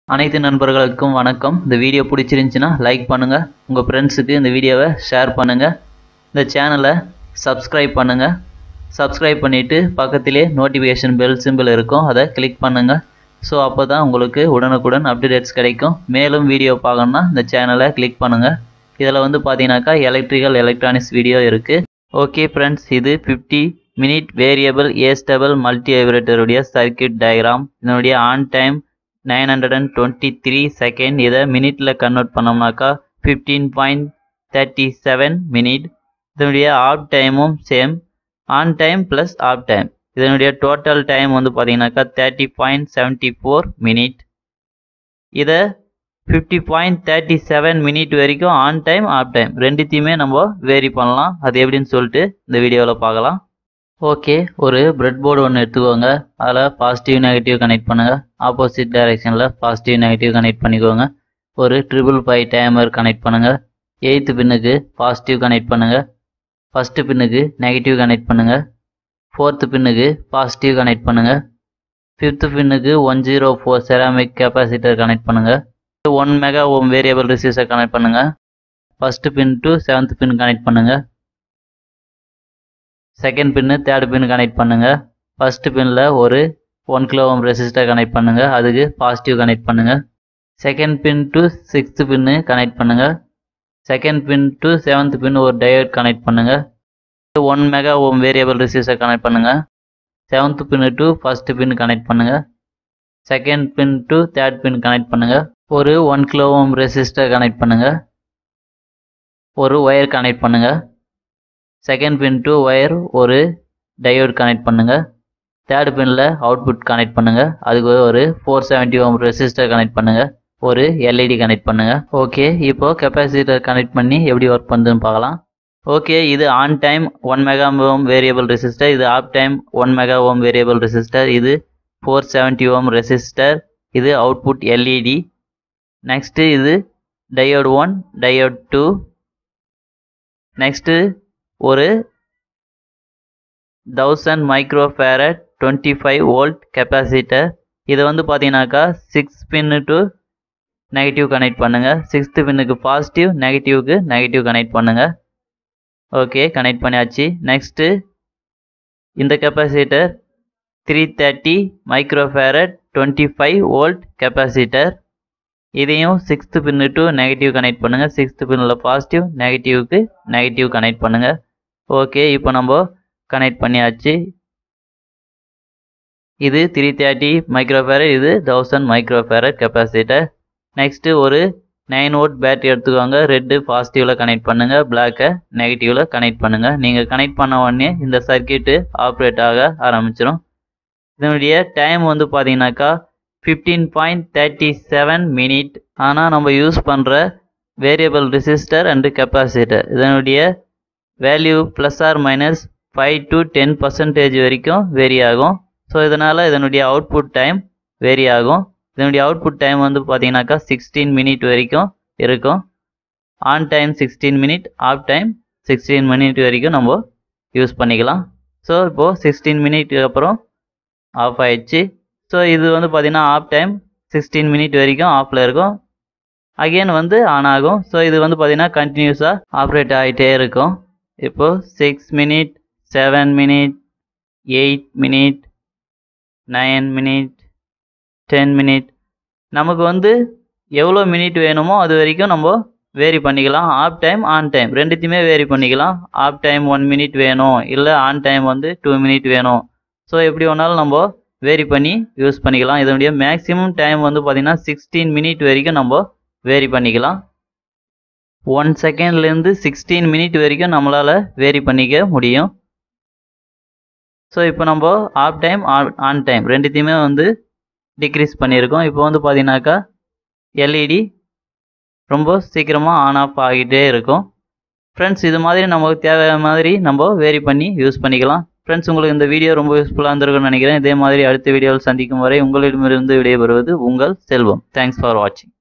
அனைத்து நண்பர்களுக்கும் வணக்கம் இந்த வீடியோ பிடிச்சிருந்துச்சின்னா லைக் பண்ணுங்கள் உங்கள் ஃப்ரெண்ட்ஸுக்கு இந்த வீடியோவை ஷேர் பண்ணுங்கள் இந்த சேனலை சப்ஸ்கிரைப் பண்ணுங்கள் சப்ஸ்கிரைப் பண்ணிவிட்டு பக்கத்திலே நோட்டிஃபிகேஷன் பெல் சிம்பிள் இருக்கும் அதை கிளிக் பண்ணுங்கள் ஸோ அப்போ தான் உங்களுக்கு உடனுக்குடன் அப்டேட்ஸ் கிடைக்கும் மேலும் வீடியோ பார்க்கணுன்னா இந்த சேனலை கிளிக் பண்ணுங்கள் இதில் வந்து பார்த்தீங்கன்னாக்கா எலக்ட்ரிக்கல் எலக்ட்ரானிக்ஸ் வீடியோ இருக்குது ஓகே ஃப்ரெண்ட்ஸ் இது fifty minute variable astable multi வைப்ரேட்டருடைய சர்க்கியூட் டயக்ராம் இதனுடைய on time nine hundred and twenty three second இதை மினிட்டில் கன்வெர்ட் பண்ணோம்னாக்கா fifteen point thirty seven minute இதனுடைய ஆஃப் டைமும் same on time plus off time இதனுடைய டோட்டல் டைம் வந்து பார்த்தீங்கன்னாக்கா thirty point seventy four minute இதை fifty point thirty seven minute வரைக்கும் ஆன் டைம் ஆஃப் டைம் ரெண்டுத்தையுமே நம்ம வேரி பண்ணலாம் அது எப்படின்னு சொல்லிட்டு இந்த வீடியோவில் பார்க்கலாம் ஓகே ஒரு பிரெட் போர்டு ஒன்று எடுத்துக்கோங்க அதில் பாசிட்டிவ் நெகட்டிவ் கனெக்ட் பண்ணுங்கள் ஆப்போசிட் டைரெக்ஷனில் பாசிட்டிவ் நெகட்டிவ் கனெக்ட் பண்ணிக்கோங்க ஒரு ட்ரிபிள் ஃபைவ் டைமர் கனெக்ட் பண்ணுங்கள் எயித்து பின்னுக்கு பாசிட்டிவ் கனெக்ட் பண்ணுங்கள் ஃபஸ்ட்டு பின்னுக்கு நெகட்டிவ் கனெக்ட் பண்ணுங்கள் ஃபோர்த்து பின்னுக்கு பாசிட்டிவ் கனெக்ட் பண்ணுங்கள் ஃபிஃப்த்து பின்னுக்கு one zero four ceramic capacitor connect பண்ணுங்கள் ஒன் மெகா ஓம் வேரியபிள் ரிசீவ்ஸை கனெக்ட் பண்ணுங்கள் first pin to seventh pin connect பண்ணுங்கள் second pin third pin connect பண்ணுங்கள் ஃபஸ்ட்டு பின்னில் ஒரு one kilo ohm resistor connect பண்ணுங்கள் அதுக்கு பாசிட்டிவ் கனெக்ட் பண்ணுங்கள் second pin to sixth pin connect பண்ணுங்கள் second pin to seventh pin ஒரு டயோட் கனெக்ட் பண்ணுங்கள் ஒன் மெகா ஓம் வேரியபிள் ரிசீவ்ஸை கனெக்ட் பண்ணுங்கள் seventh pin to first pin connect பண்ணுங்கள் second pin to third pin connect பண்ணுங்கள் ஒரு one kilo ohm resistor connect பண்ணுங்கள் ஒரு ஒயர் கனெக்ட் பண்ணுங்கள் செகண்ட் பின் டு ஒயர் ஒரு டயோட் கனெக்ட் பண்ணுங்கள் தேர்ட் பின்னில் அவுட்புட் கனெக்ட் பண்ணுங்கள் அதுக்கு ஒரு four seventy ohm resistor connect பண்ணுங்கள் ஒரு எல்இடி கனெக்ட் பண்ணுங்கள் ஓகே இப்போது கெப்பாசிட்டர் கனெக்ட் பண்ணி எப்படி ஒர்க் பண்ணுதுன்னு பார்க்கலாம் ஓகே இது on time one mega ohm variable resistor இது off time one mega ohm variable resistor இது ஃபோர் செவன்ட்டி ஓம் ரெசிஸ்டர் இது அவுட்புட் எல்இடி நெக்ஸ்ட்டு இது diode one diode two next ஒரு thousand micro farad twenty five volt capacitor இதை வந்து பார்த்தீங்கன்னாக்கா six pin to negative connect பண்ணுங்கள் sixth பின்னுக்கு positive நெகட்டிவ்க்கு நெகட்டிவ் கனெக்ட் பண்ணுங்கள் ஓகே கனெக்ட் பண்ணியாச்சு நெக்ஸ்ட்டு இந்த capacitor three thirty micro farad twenty five volt capacitor இதையும் sixth pin to negative connect பண்ணுங்கள் சிக்ஸ்த்து பின்னில் பாசிட்டிவ் நெகட்டிவ்க்கு நெகட்டிவ் கனெக்ட் பண்ணுங்கள் ஓகே இப்போ நம்ம கனெக்ட் பண்ணியாச்சு இது த்ரீ தேர்ட்டி மைக்ரோஃபேரட் இது தௌசண்ட் மைக்ரோஃபேரட் கெப்பாசிட்டர் நெக்ஸ்ட்டு ஒரு நைன் வோல்ட் பேட்டரி எடுத்துக்கோங்க ரெட்டு பாசிட்டிவில் கனெக்ட் பண்ணுங்கள் பிளாக்கை நெகட்டிவில் கனெக்ட் பண்ணுங்கள் நீங்கள் கனெக்ட் பண்ண உடனே இந்த சர்க்கியூட்டு ஆப்ரேட் ஆக ஆரம்பிச்சிடும் இதனுடைய டைம் வந்து பார்த்தீங்கன்னாக்கா fifteen point thirty seven minute ஆனால் நம்ம யூஸ் பண்ணுற வேரியபிள் ரெசிஸ்டர் அண்டு கெப்பாசிட்டர் இதனுடைய value plus or minus five to ten percentage வரைக்கும் வேரி ஆகும் ஸோ இதனால் இதனுடைய அவுட்புட் டைம் வேரி ஆகும் இதனுடைய அவுட்புட் டைம் வந்து பார்த்தீங்கன்னாக்கா சிக்ஸ்டீன் மினிட் வரைக்கும் இருக்கும் on time sixteen minute off time sixteen minute வரைக்கும் நம்ம யூஸ் பண்ணிக்கலாம் ஸோ இப்போது சிக்ஸ்டீன் மினிட்டுக்கு அப்புறம் ஆஃப் ஆயிடுச்சு ஸோ இது வந்து பார்த்திங்கன்னா ஆஃப் டைம் சிக்ஸ்டீன் மினிட் வரைக்கும் ஆஃபில் இருக்கும் அகெயின் வந்து ஆன் ஆகும் ஸோ இது வந்து பார்த்திங்கன்னா கண்டினியூஸாக ஆப்ரேட் ஆகிட்டே இருக்கும் இப்போது six minute seven minute eight minute nine minute ten minute நமக்கு வந்து எவ்வளோ மினிட் வேணுமோ அது வரைக்கும் நம்ம வேரி பண்ணிக்கலாம் ஆஃப் டைம் ஆன் டைம் ரெண்டுத்தையுமே வேரி பண்ணிக்கலாம் ஆஃப் டைம் ஒன் மினிட் வேணும் இல்லை ஆன் டைம் வந்து டூ மினிட் வேணும் ஸோ எப்படி வேணாலும் நம்ம வேரி பண்ணி யூஸ் பண்ணிக்கலாம் இதனுடைய மேக்ஸிமம் டைம் வந்து பார்த்திங்கன்னா சிக்ஸ்டீன் மினிட் வரைக்கும் நம்ம வேரி பண்ணிக்கலாம் ஒன் செகண்ட்லேருந்து சிக்ஸ்டீன் மினிட் வரைக்கும் நம்மளால் வேரி பண்ணிக்க முடியும் ஸோ இப்போ நம்ம ஆஃப் டைம் ஆன் டைம் ரெண்டுத்தையுமே வந்து டிக்ரீஸ் பண்ணியிருக்கோம் இப்போ வந்து பார்த்தீங்கன்னாக்கா எல்இடி ரொம்ப சீக்கிரமாக ஆன் ஆஃப் ஆகிட்டே இருக்கும் ஃப்ரெண்ட்ஸ் இது மாதிரி நமக்கு தேவை மாதிரி நம்ம வேரி பண்ணி யூஸ் பண்ணிக்கலாம் ஃப்ரெண்ட்ஸ் உங்களுக்கு இந்த வீடியோ ரொம்ப யூஸ்ஃபுல்லாக இருந்திருக்கும்னு நினைக்கிறேன் இதே மாதிரி அடுத்த வீடியோவில் சந்திக்கும் வரை உங்களிடமிருந்து விடைபெறுவது உங்கள் செல்வம் தேங்க்ஸ் ஃபார் வாட்சிங்